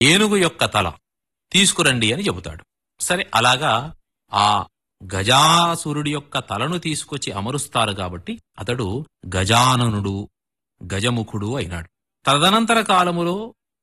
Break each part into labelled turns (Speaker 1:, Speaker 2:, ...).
Speaker 1: ఏనుగు యొక్క తల తీసుకురండి అని చెబుతాడు సరే అలాగా ఆ గజాసురుడి యొక్క తలను తీసుకొచ్చి అమరుస్తారు కాబట్టి అతడు గజాననుడు గజముఖుడు అయినాడు తదనంతర కాలములో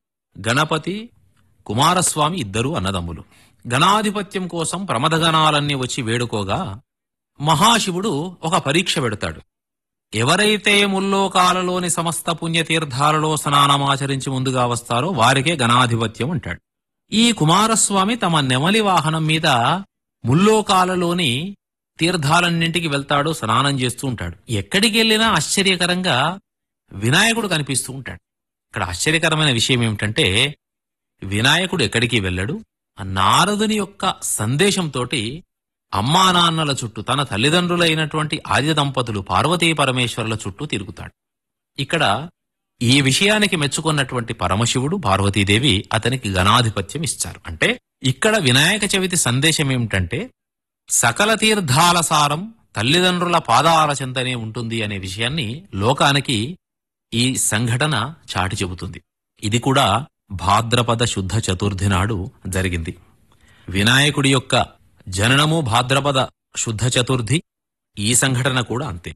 Speaker 1: గణపతి కుమారస్వామి ఇద్దరు అన్నదమ్ములు గణాధిపత్యం కోసం ప్రమదగణాలన్నీ వచ్చి వేడుకోగా మహాశివుడు ఒక పరీక్ష పెడతాడు ఎవరైతే ముల్లోకాలలోని సమస్త పుణ్యతీర్థాలలో స్నానమాచరించి ముందుగా వస్తారో వారికే గణాధిపత్యం అంటాడు ఈ కుమారస్వామి తమ నెమలి వాహనం మీద ముల్లోకాలలోని తీర్థాలన్నింటికి వెళ్తాడు స్నానం చేస్తూ ఉంటాడు ఎక్కడికి వెళ్ళినా ఆశ్చర్యకరంగా వినాయకుడు కనిపిస్తూ ఉంటాడు ఇక్కడ ఆశ్చర్యకరమైన విషయం ఏమిటంటే వినాయకుడు ఎక్కడికి వెళ్ళడు ఆ నారదుని యొక్క సందేశంతోటి అమ్మా నాన్నల చుట్టూ తన తల్లిదండ్రులైనటువంటి ఆది దంపతులు పార్వతీ పరమేశ్వరుల చుట్టూ తిరుగుతాడు ఇక్కడ ఈ విషయానికి మెచ్చుకున్నటువంటి పరమశివుడు పార్వతీదేవి అతనికి గణాధిపత్యం ఇచ్చారు అంటే ఇక్కడ వినాయక చవితి సందేశం ఏమిటంటే సకల తీర్థాల సారం తల్లిదండ్రుల పాదాల చెంతనే ఉంటుంది అనే విషయాన్ని లోకానికి ఈ సంఘటన చాటి చెబుతుంది ఇది కూడా భాద్రపద శుద్ధ చతుర్థి నాడు జరిగింది వినాయకుడి యొక్క జననము భాద్రపద శుద్ధ చతుర్థి ఈ సంఘటన కూడా అంతే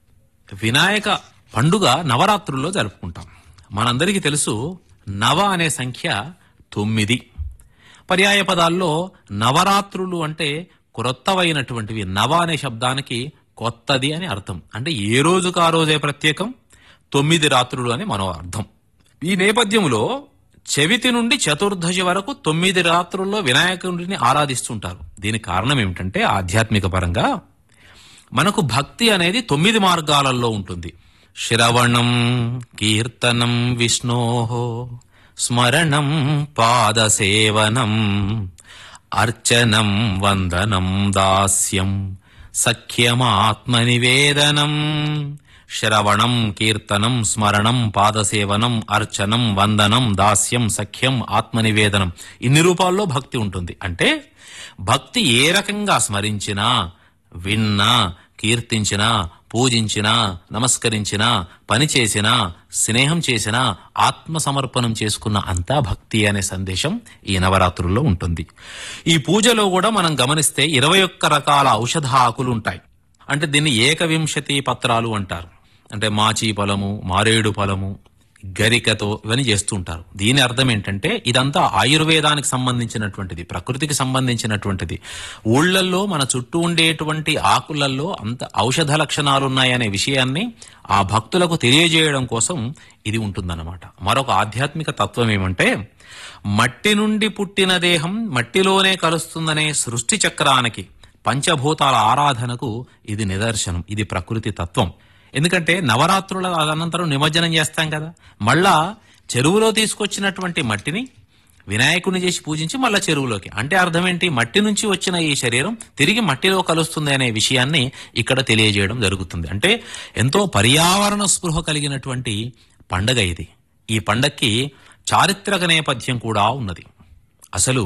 Speaker 1: వినాయక పండుగ నవరాత్రుల్లో జరుపుకుంటాం మనందరికీ తెలుసు నవ అనే సంఖ్య తొమ్మిది పర్యాయ పదాల్లో నవరాత్రులు అంటే క్రొత్తవైనటువంటివి నవ అనే శబ్దానికి కొత్తది అని అర్థం అంటే ఏ రోజుకు ఆ రోజే ప్రత్యేకం తొమ్మిది రాత్రులు అని మనో అర్థం ఈ నేపథ్యంలో చవితి నుండి చతుర్దశి వరకు తొమ్మిది రాత్రుల్లో వినాయకుడిని ఆరాధిస్తుంటారు దీనికి కారణం ఏమిటంటే ఆధ్యాత్మిక పరంగా మనకు భక్తి అనేది తొమ్మిది మార్గాలలో ఉంటుంది శ్రవణం కీర్తనం విష్ణోహో స్మరణం పాదసేవనం అర్చనం వందనం దాస్యం సఖ్యమాత్మనివేదనం శ్రవణం కీర్తనం స్మరణం పాదసేవనం అర్చనం వందనం దాస్యం సఖ్యం ఆత్మనివేదనం ఇన్ని రూపాల్లో భక్తి ఉంటుంది అంటే భక్తి ఏ రకంగా స్మరించినా విన్నా కీర్తించినా పూజించినా నమస్కరించినా పని చేసినా స్నేహం చేసినా ఆత్మ సమర్పణం చేసుకున్న అంతా భక్తి అనే సందేశం ఈ నవరాత్రుల్లో ఉంటుంది ఈ పూజలో కూడా మనం గమనిస్తే ఇరవై ఒక్క రకాల ఔషధ ఆకులు ఉంటాయి అంటే దీన్ని ఏకవింశతి పత్రాలు అంటారు అంటే మాచి ఫలము మారేడు ఫలము గరికతో ఇవన్నీ చేస్తూ ఉంటారు దీని అర్థం ఏంటంటే ఇదంతా ఆయుర్వేదానికి సంబంధించినటువంటిది ప్రకృతికి సంబంధించినటువంటిది ఊళ్ళల్లో మన చుట్టూ ఉండేటువంటి ఆకులలో అంత ఔషధ లక్షణాలు ఉన్నాయనే విషయాన్ని ఆ భక్తులకు తెలియజేయడం కోసం ఇది ఉంటుందన్నమాట మరొక ఆధ్యాత్మిక తత్వం ఏమంటే మట్టి నుండి పుట్టిన దేహం మట్టిలోనే కలుస్తుందనే సృష్టి చక్రానికి పంచభూతాల ఆరాధనకు ఇది నిదర్శనం ఇది ప్రకృతి తత్వం ఎందుకంటే నవరాత్రుల అనంతరం నిమజ్జనం చేస్తాం కదా మళ్ళా చెరువులో తీసుకొచ్చినటువంటి మట్టిని వినాయకుడిని చేసి పూజించి మళ్ళా చెరువులోకి అంటే అర్థం ఏంటి మట్టి నుంచి వచ్చిన ఈ శరీరం తిరిగి మట్టిలో కలుస్తుంది అనే విషయాన్ని ఇక్కడ తెలియజేయడం జరుగుతుంది అంటే ఎంతో పర్యావరణ స్పృహ కలిగినటువంటి పండగ ఇది ఈ పండక్కి చారిత్రక నేపథ్యం కూడా ఉన్నది అసలు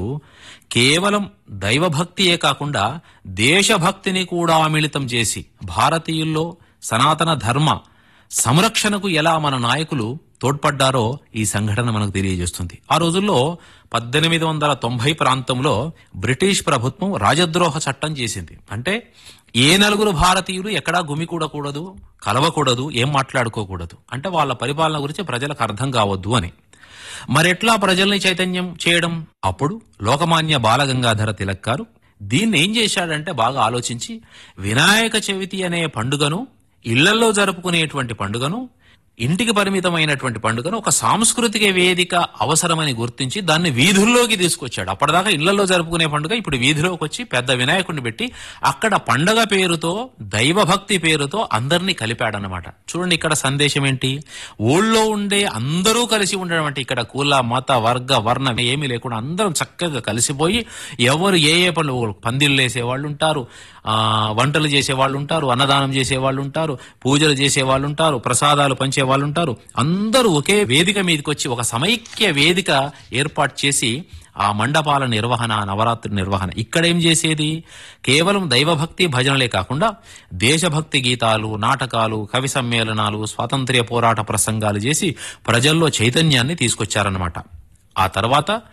Speaker 1: కేవలం దైవభక్తియే కాకుండా దేశభక్తిని కూడా మిళితం చేసి భారతీయుల్లో సనాతన ధర్మ సంరక్షణకు ఎలా మన నాయకులు తోడ్పడ్డారో ఈ సంఘటన మనకు తెలియజేస్తుంది ఆ రోజుల్లో పద్దెనిమిది వందల తొంభై ప్రాంతంలో బ్రిటిష్ ప్రభుత్వం రాజద్రోహ చట్టం చేసింది అంటే ఏ నలుగురు భారతీయులు ఎక్కడా గుమికూడకూడదు కలవకూడదు ఏం మాట్లాడుకోకూడదు అంటే వాళ్ళ పరిపాలన గురించి ప్రజలకు అర్థం కావద్దు అని మరెట్లా ప్రజల్ని చైతన్యం చేయడం అప్పుడు లోకమాన్య బాలగంగాధర తిలక్ గారు దీన్ని ఏం చేశాడంటే బాగా ఆలోచించి వినాయక చవితి అనే పండుగను ఇళ్లలో జరుపుకునేటువంటి పండుగను ఇంటికి పరిమితమైనటువంటి పండుగను ఒక సాంస్కృతిక వేదిక అవసరమని గుర్తించి దాన్ని వీధుల్లోకి తీసుకొచ్చాడు అప్పటిదాకా ఇళ్లలో జరుపుకునే పండుగ ఇప్పుడు వీధిలోకి వచ్చి పెద్ద వినాయకుడిని పెట్టి అక్కడ పండగ పేరుతో దైవభక్తి పేరుతో అందరినీ కలిపాడనమాట చూడండి ఇక్కడ సందేశం ఏంటి ఊళ్ళో ఉండే అందరూ కలిసి ఉండడం అంటే ఇక్కడ కుల మత వర్గ వర్ణ ఏమీ లేకుండా అందరం చక్కగా కలిసిపోయి ఎవరు ఏ ఏ పనులు పందిళ్ళు వేసే వాళ్ళు ఉంటారు ఆ వంటలు చేసే వాళ్ళు ఉంటారు అన్నదానం చేసే వాళ్ళు ఉంటారు పూజలు చేసే వాళ్ళు ఉంటారు ప్రసాదాలు పంచే వాళ్ళు ఉంటారు అందరూ ఒకే వేదిక మీదకి వచ్చి ఒక సమైక్య వేదిక ఏర్పాటు చేసి ఆ మండపాల నిర్వహణ నవరాత్రి నిర్వహణ ఇక్కడ ఏం చేసేది కేవలం దైవభక్తి భజనలే కాకుండా దేశభక్తి గీతాలు నాటకాలు కవి సమ్మేళనాలు స్వాతంత్ర్య పోరాట ప్రసంగాలు చేసి ప్రజల్లో చైతన్యాన్ని తీసుకొచ్చారన్నమాట ఆ తర్వాత